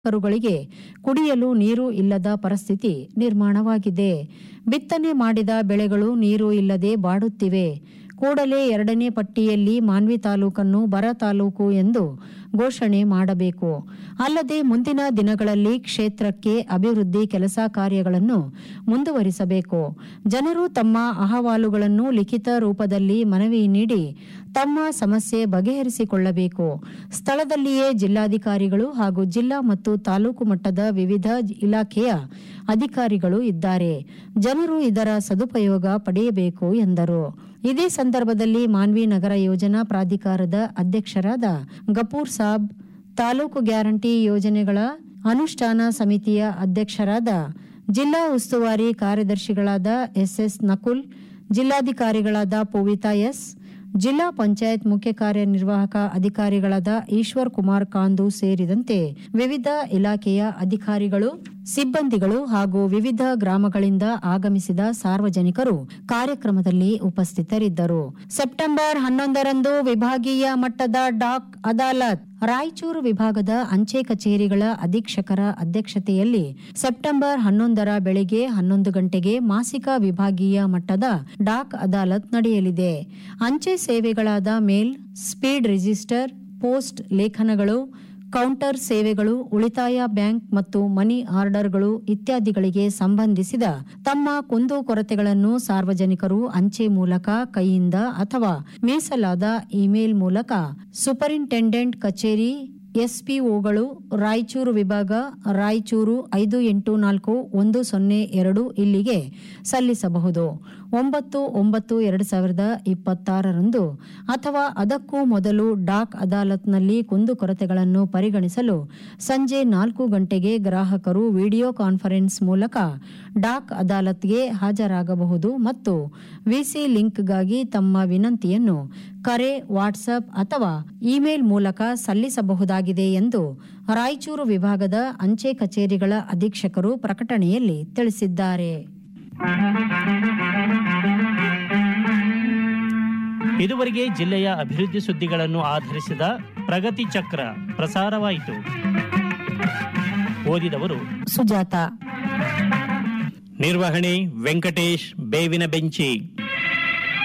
ಕರುಗಳಿಗೆ ಕುಡಿಯಲು ನೀರು ಇಲ್ಲದ ಪರಿಸ್ಥಿತಿ ನಿರ್ಮಾಣವಾಗಿದೆ ಬಿತ್ತನೆ ಮಾಡಿದ ಬೆಳೆಗಳು ನೀರು ಇಲ್ಲದೆ ಬಾಡುತ್ತಿವೆ ಕೂಡಲೇ ಎರಡನೇ ಪಟ್ಟಿಯಲ್ಲಿ ಮಾನ್ವಿ ತಾಲೂಕನ್ನು ಬರ ತಾಲೂಕು ಎಂದು ಘೋಷಣೆ ಮಾಡಬೇಕು ಅಲ್ಲದೆ ಮುಂದಿನ ದಿನಗಳಲ್ಲಿ ಕ್ಷೇತ್ರಕ್ಕೆ ಅಭಿವೃದ್ಧಿ ಕೆಲಸ ಕಾರ್ಯಗಳನ್ನು ಮುಂದುವರಿಸಬೇಕು ಜನರು ತಮ್ಮ ಅಹವಾಲುಗಳನ್ನು ಲಿಖಿತ ರೂಪದಲ್ಲಿ ಮನವಿ ನೀಡಿ ತಮ್ಮ ಸಮಸ್ಯೆ ಬಗೆಹರಿಸಿಕೊಳ್ಳಬೇಕು ಸ್ಥಳದಲ್ಲಿಯೇ ಜಿಲ್ಲಾಧಿಕಾರಿಗಳು ಹಾಗೂ ಜಿಲ್ಲಾ ಮತ್ತು ತಾಲೂಕು ಮಟ್ಟದ ವಿವಿಧ ಇಲಾಖೆಯ ಅಧಿಕಾರಿಗಳು ಇದ್ದಾರೆ ಜನರು ಇದರ ಸದುಪಯೋಗ ಪಡೆಯಬೇಕು ಎಂದರು ಇದೇ ಸಂದರ್ಭದಲ್ಲಿ ಮಾನ್ವಿ ನಗರ ಯೋಜನಾ ಪ್ರಾಧಿಕಾರದ ಅಧ್ಯಕ್ಷರಾದ ಗಪೂರ್ ಸಾಬ್ ತಾಲೂಕು ಗ್ಯಾರಂಟಿ ಯೋಜನೆಗಳ ಅನುಷ್ಠಾನ ಸಮಿತಿಯ ಅಧ್ಯಕ್ಷರಾದ ಜಿಲ್ಲಾ ಉಸ್ತುವಾರಿ ಕಾರ್ಯದರ್ಶಿಗಳಾದ ಎಸ್ಎಸ್ ನಕುಲ್ ಜಿಲ್ಲಾಧಿಕಾರಿಗಳಾದ ಪೂವಿತಾ ಎಸ್ ಜಿಲ್ಲಾ ಪಂಚಾಯತ್ ಮುಖ್ಯ ಕಾರ್ಯನಿರ್ವಾಹಕ ಅಧಿಕಾರಿಗಳಾದ ಈಶ್ವರ್ ಕುಮಾರ್ ಕಾಂದು ಸೇರಿದಂತೆ ವಿವಿಧ ಇಲಾಖೆಯ ಅಧಿಕಾರಿಗಳು ಸಿಬ್ಬಂದಿಗಳು ಹಾಗೂ ವಿವಿಧ ಗ್ರಾಮಗಳಿಂದ ಆಗಮಿಸಿದ ಸಾರ್ವಜನಿಕರು ಕಾರ್ಯಕ್ರಮದಲ್ಲಿ ಉಪಸ್ಥಿತರಿದ್ದರು ಸೆಪ್ಟೆಂಬರ್ ಹನ್ನೊಂದರಂದು ವಿಭಾಗೀಯ ಮಟ್ಟದ ಡಾಕ್ ಅದಾಲತ್ ರಾಯಚೂರು ವಿಭಾಗದ ಅಂಚೆ ಕಚೇರಿಗಳ ಅಧೀಕ್ಷಕರ ಅಧ್ಯಕ್ಷತೆಯಲ್ಲಿ ಸೆಪ್ಟೆಂಬರ್ ಹನ್ನೊಂದರ ಬೆಳಗ್ಗೆ ಹನ್ನೊಂದು ಗಂಟೆಗೆ ಮಾಸಿಕ ವಿಭಾಗೀಯ ಮಟ್ಟದ ಡಾಕ್ ಅದಾಲತ್ ನಡೆಯಲಿದೆ ಅಂಚೆ ಸೇವೆಗಳಾದ ಮೇಲ್ ಸ್ಪೀಡ್ ರಿಜಿಸ್ಟರ್ ಪೋಸ್ಟ್ ಲೇಖನಗಳು ಕೌಂಟರ್ ಸೇವೆಗಳು ಉಳಿತಾಯ ಬ್ಯಾಂಕ್ ಮತ್ತು ಮನಿ ಆರ್ಡರ್ಗಳು ಇತ್ಯಾದಿಗಳಿಗೆ ಸಂಬಂಧಿಸಿದ ತಮ್ಮ ಕುಂದುಕೊರತೆಗಳನ್ನು ಸಾರ್ವಜನಿಕರು ಅಂಚೆ ಮೂಲಕ ಕೈಯಿಂದ ಅಥವಾ ಮೀಸಲಾದ ಇಮೇಲ್ ಮೂಲಕ ಸೂಪರಿಂಟೆಂಡೆಂಟ್ ಕಚೇರಿ ಎಸ್ಪಿಒಗಳು ರಾಯಚೂರು ವಿಭಾಗ ರಾಯಚೂರು ಐದು ಎಂಟು ನಾಲ್ಕು ಒಂದು ಸೊನ್ನೆ ಎರಡು ಇಲ್ಲಿಗೆ ಸಲ್ಲಿಸಬಹುದು ಒಂಬತ್ತು ಒಂಬತ್ತು ಎರಡು ಸಾವಿರದ ಇಪ್ಪತ್ತಾರರಂದು ಅಥವಾ ಅದಕ್ಕೂ ಮೊದಲು ಡಾಕ್ ಅದಾಲತ್ನಲ್ಲಿ ಕುಂದುಕೊರತೆಗಳನ್ನು ಪರಿಗಣಿಸಲು ಸಂಜೆ ನಾಲ್ಕು ಗಂಟೆಗೆ ಗ್ರಾಹಕರು ವಿಡಿಯೋ ಕಾನ್ಫರೆನ್ಸ್ ಮೂಲಕ ಡಾಕ್ ಅದಾಲತ್ಗೆ ಹಾಜರಾಗಬಹುದು ಮತ್ತು ವಿಸಿ ಲಿಂಕ್ಗಾಗಿ ತಮ್ಮ ವಿನಂತಿಯನ್ನು ಕರೆ ವಾಟ್ಸ್ಆಪ್ ಅಥವಾ ಇಮೇಲ್ ಮೂಲಕ ಸಲ್ಲಿಸಬಹುದಾಗಿದೆ ಎಂದು ರಾಯಚೂರು ವಿಭಾಗದ ಅಂಚೆ ಕಚೇರಿಗಳ ಅಧೀಕ್ಷಕರು ಪ್ರಕಟಣೆಯಲ್ಲಿ ತಿಳಿಸಿದ್ದಾರೆ ಇದುವರೆಗೆ ಜಿಲ್ಲೆಯ ಅಭಿವೃದ್ಧಿ ಸುದ್ದಿಗಳನ್ನು ಆಧರಿಸಿದ ಪ್ರಗತಿ ಚಕ್ರ ಪ್ರಸಾರವಾಯಿತು ಓದಿದವರು ಸುಜಾತ ನಿರ್ವಹಣೆ ವೆಂಕಟೇಶ್ ಬೇವಿನ ಬೆಂಚಿ